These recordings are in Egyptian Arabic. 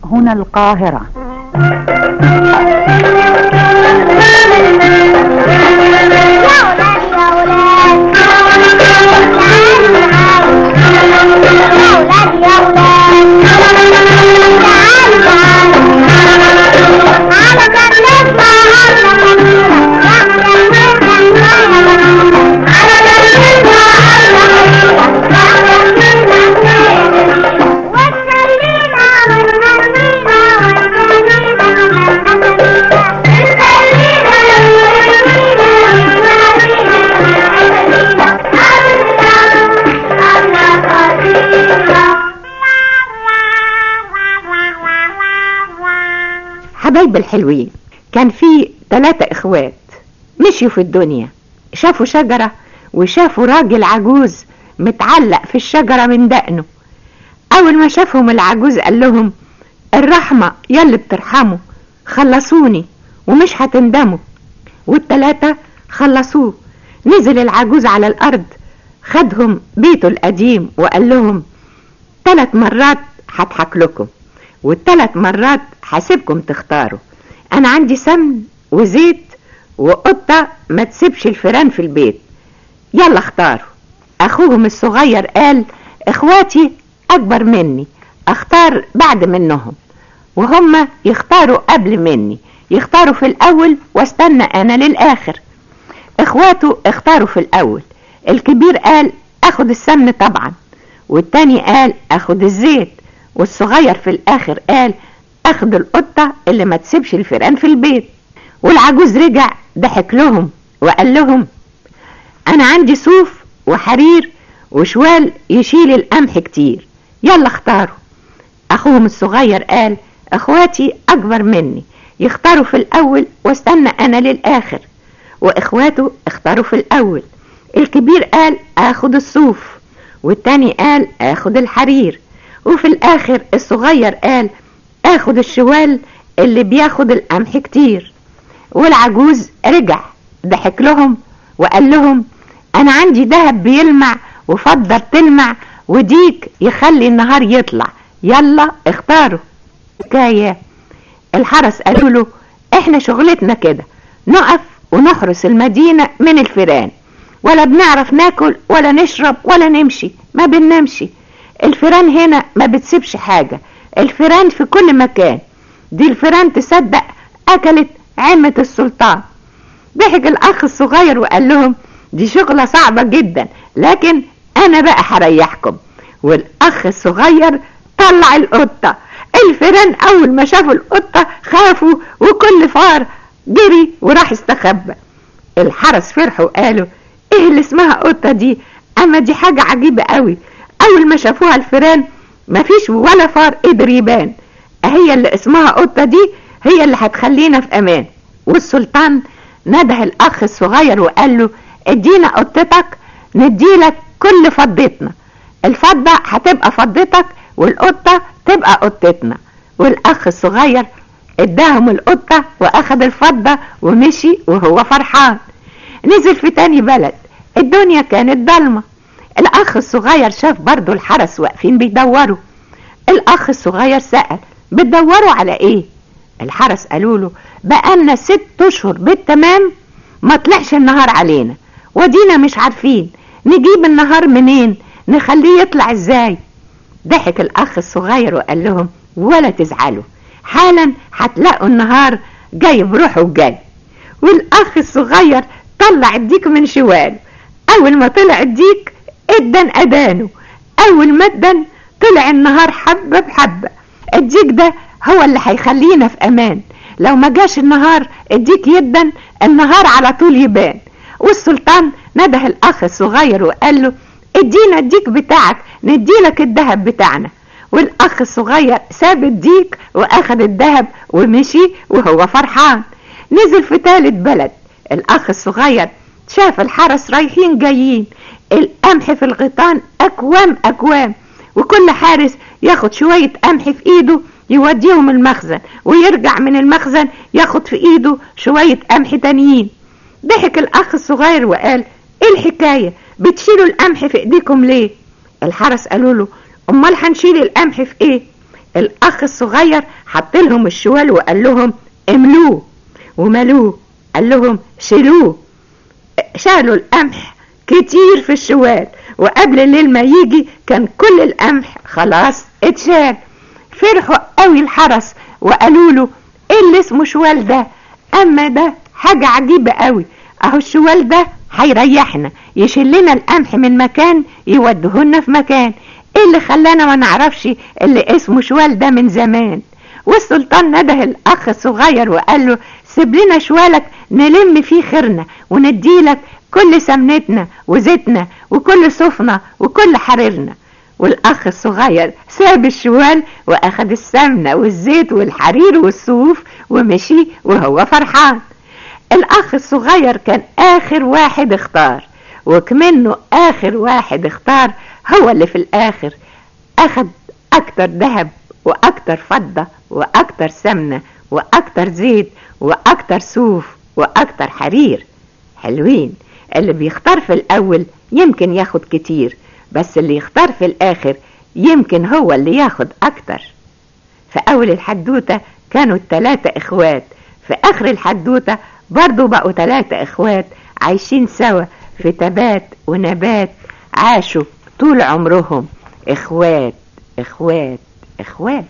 هنا القاهرة حبايب الحلوين كان في ثلاثة اخوات مشيوا في الدنيا شافوا شجرة وشافوا راجل عجوز متعلق في الشجرة من دقنه اول ما شافهم العجوز قال لهم الرحمة يلي بترحموا خلصوني ومش هتندموا والتلاتة خلصوه نزل العجوز على الارض خدهم بيته القديم وقال لهم ثلاث مرات هضحك لكم والثلاث مرات هسيبكم تختاروا انا عندي سمن وزيت وقطة ما تسيبش الفيران في البيت يلا اختاروا اخوهم الصغير قال اخواتي اكبر مني اختار بعد منهم وهم يختاروا قبل مني يختاروا في الاول واستنى انا للاخر اخواته اختاروا في الاول الكبير قال اخد السمن طبعا والتاني قال اخد الزيت والصغير في الاخر قال اخد القطة اللي ما تسيبش الفيران في البيت والعجوز رجع ضحك لهم وقال لهم انا عندي صوف وحرير وشوال يشيل القمح كتير يلا اختاروا اخوهم الصغير قال اخواتي اكبر مني يختاروا في الاول واستنى انا للاخر واخواته اختاروا في الاول الكبير قال اخد الصوف والتاني قال اخد الحرير وفي الاخر الصغير قال اخد الشوال اللي بياخد القمح كتير والعجوز رجع ضحك لهم وقال لهم انا عندي دهب بيلمع وفضة بتلمع وديك يخلي النهار يطلع يلا اختاروا حكاية الحرس قالوا له احنا شغلتنا كده نقف ونحرس المدينة من الفيران ولا بنعرف ناكل ولا نشرب ولا نمشي ما بننامش الفيران هنا ما بتسيبش حاجة الفيران في كل مكان دي الفيران تصدق اكلت عمة السلطان ضحك الاخ الصغير وقال لهم دي شغلة صعبة جدا لكن انا بقى هريحكم والاخ الصغير طلع القطة الفيران اول ما شافوا القطة خافوا وكل فار جري وراح استخبى الحرس فرحوا وقالوا ايه اللي اسمها قطة دي اما دي حاجة عجيبة قوي اول ما شافوها الفيران مفيش ولا فار قدر يبان هي اللي اسمها قطة دي هي اللي هتخلينا في امان والسلطان نده الاخ الصغير وقال له ادينا قطتك نديلك كل فضتنا الفضة هتبقى فضتك والقطة تبقى قطتنا والاخ الصغير اداهم القطة واخد الفضة ومشي وهو فرحان نزل في تاني بلد الدنيا كانت ضلمة الاخ الصغير شاف برضو الحرس واقفين بيدوروا الاخ الصغير سأل بتدوروا على ايه الحرس قالوا له بقالنا ست اشهر بالتمام ما طلعش النهار علينا ودينا مش عارفين نجيب النهار منين نخليه يطلع ازاي ضحك الاخ الصغير وقال لهم ولا تزعلوا حالا هتلاقوا النهار جاي بروحه وجاي والاخ الصغير طلع الديك من شواله اول ما طلع الديك ادن ادانه اول ما ادن طلع النهار حبة بحبة الديك ده هو اللي هيخلينا في امان لو ما جاش النهار الديك يدن النهار على طول يبان والسلطان نده الاخ الصغير وقال له ادينا الديك بتاعك نديلك الذهب بتاعنا والاخ الصغير ساب الديك واخد الذهب ومشي وهو فرحان نزل في تالت بلد الاخ الصغير شاف الحرس رايحين جايين القمح في الغيطان اكوام اكوام وكل حارس ياخد شوية قمح في ايده يوديهم المخزن ويرجع من المخزن ياخد في ايده شوية قمح تانيين ضحك الاخ الصغير وقال ايه الحكاية بتشيلوا القمح في ايديكم ليه الحرس قالوا له امال هنشيل القمح في ايه الأخ الصغير حط لهم الشوال وقال لهم املوه وملوه قال لهم شيلوه شالوا القمح كتير في الشوال وقبل الليل ما يجي كان كل القمح خلاص اتشال فرحوا قوي الحرس وقالوا له ايه اللي اسمه شوال ده اما ده حاجة عجيبة قوي اهو الشوال ده هيريحنا يشيل لنا القمح من مكان يودهولنا في مكان ايه اللي خلانا ما نعرفش اللي اسمه شوال ده من زمان والسلطان نده الاخ الصغير وقال له سيب لنا شوالك نلم فيه خيرنا ونديلك كل سمنتنا وزيتنا وكل صوفنا وكل حريرنا والاخ الصغير ساب الشوال واخد السمنه والزيت والحرير والصوف ومشي وهو فرحان الاخ الصغير كان اخر واحد اختار وكمنه اخر واحد اختار هو اللي في الاخر اخد اكتر ذهب واكتر فضه واكتر سمنه واكتر زيت واكتر صوف واكتر حرير حلوين اللي بيختار في الاول يمكن ياخد كتير بس اللي يختار في الاخر يمكن هو اللي ياخد اكتر في اول الحدوتة كانوا التلاتة اخوات في اخر الحدوتة برضو بقوا تلاتة اخوات عايشين سوا في تبات ونبات عاشوا طول عمرهم اخوات اخوات اخوات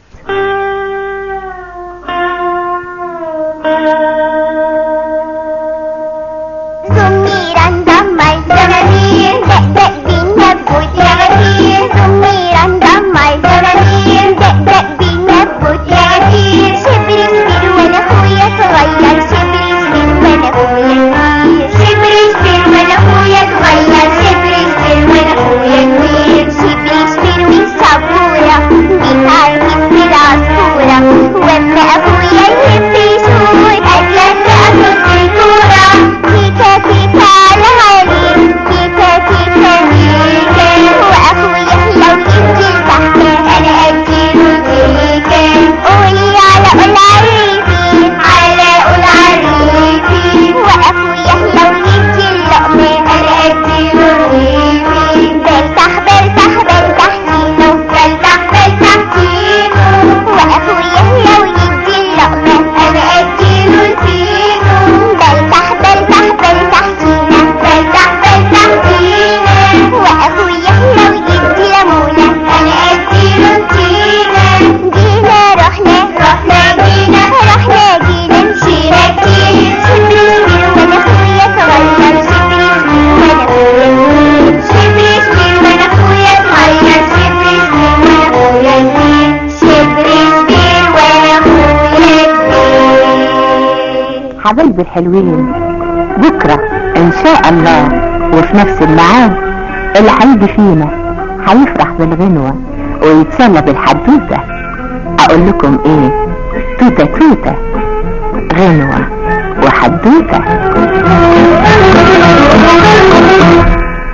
Sumiran damai sanadir Dek dek dinebut ya ghadir Sumiran damai sanadir Dek dek dinebut ya ghadir شبري صغير وانا اخويا صغير شبري صغير وانا اخويا كبير شبري صغير وانا اخويا صغير شبري صغير وانا اخويا كبير شبري صغير والصبورة بيتعرف في العصفورة واما ابويا يحب يشوت اتلقى اصوت الكورة تيتا تيتا على عليك تيتا تيتا ميكا واخويا لو ينزل تحت انا اديله تيكا قولي على قول عريفي على قول عريفي واخويا لو ينزل لقمة انا اديله رغيفي بلتح بلتح بلتح تينو بلتح بلتح تينو واخويا لو ينزل لقمة انا اديله تينو بلتح بلتح بلتح تينا بلتح بلتح تينا واخويا لو يدي لمونة انا اديله تينا جينا رحنا رحنا جينا رحنا جينا مشينا كتير شبري صغير وانا اخويا صغير شبري صغير وانا اخويا كبير شبري صغير وانا اخويا صغير شبري صغير وانا اخويا كبير شبري صغير وانا اخويا كبير حبايبي الحلوين بكرة ان شاء الله وفي نفس الميعاد اللي هيجي فينا هيفرح بالغنوة ويتسلى بالحدوتة اقول لكم ايه توتة توتة غنوة وحدوتة